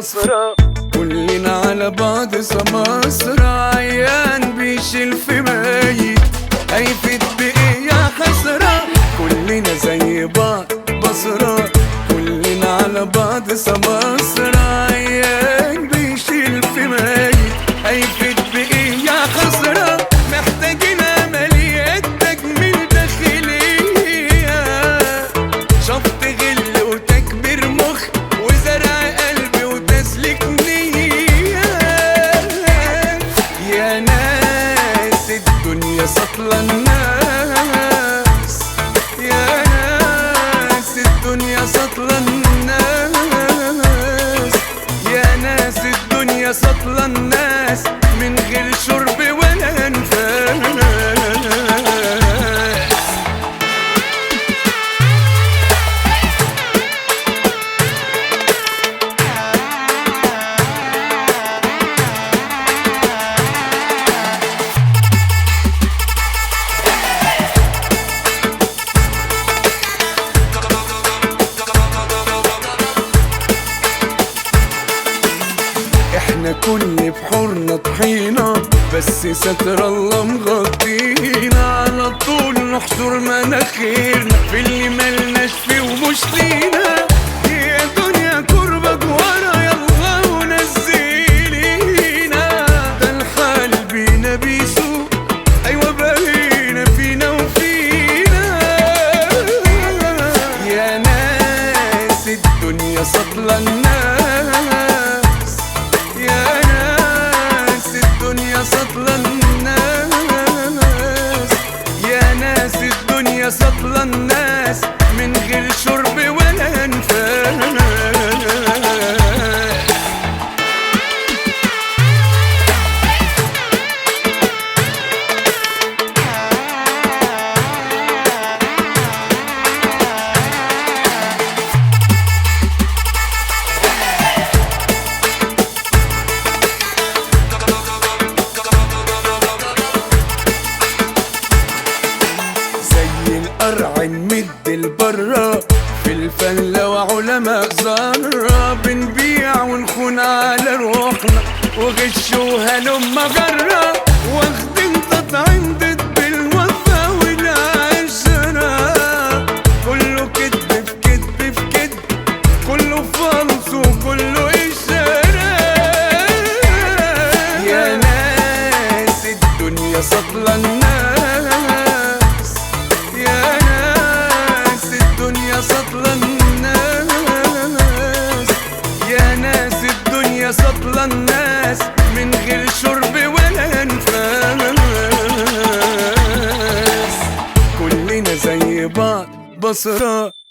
بصرة كلنا على بعض سماسرة عيان بيشيل في ميت هيفيد بإيه يا حسرة كلنا زي بعض بصرة كلنا على بعض سماسرة عيان بيشيل في ميت هيفيد بإيه يا خسرة محتاجين عمليات تجميل داخلية شفط غل وتكبير مخ وزرع قلب وتسليك نية يا ناس الدنيا سطلة الناس يا ناس الدنيا سطلة الناس يا ناس الدنيا سطلة الناس من غير شرب ولا انفاس احنا كل بحورنا طحينة بس ستر الله مغطينا على طول نحشر مناخيرنا في اللي ملناش فيه ومش لينا يا دنيا كربة ورا يلا ونزلينا ده الحال بينا بيسوق ايوه بقينا فينا وفينا يا ناس الدنيا سطلة الناس يا ناس الدنيا سطلة الناس يا ناس الدنيا سطلة الناس من غير شرب ولا انفاس زي القرع نمد البرة في الفلة وعلماء ذرة بنبيع ونخون على روحنا وغش وهلم غرة واخدين تطعيم ضد بالوفا والعشرة كله كدب في كدب في كدب كله فلس وكله إشارة يا ناس الدنيا سطلة الناس يا ناس الدنيا سطلة الناس يا ناس الدنيا سطلة الناس من غير شرب ولا انفاس كلنا زي بعض بصرة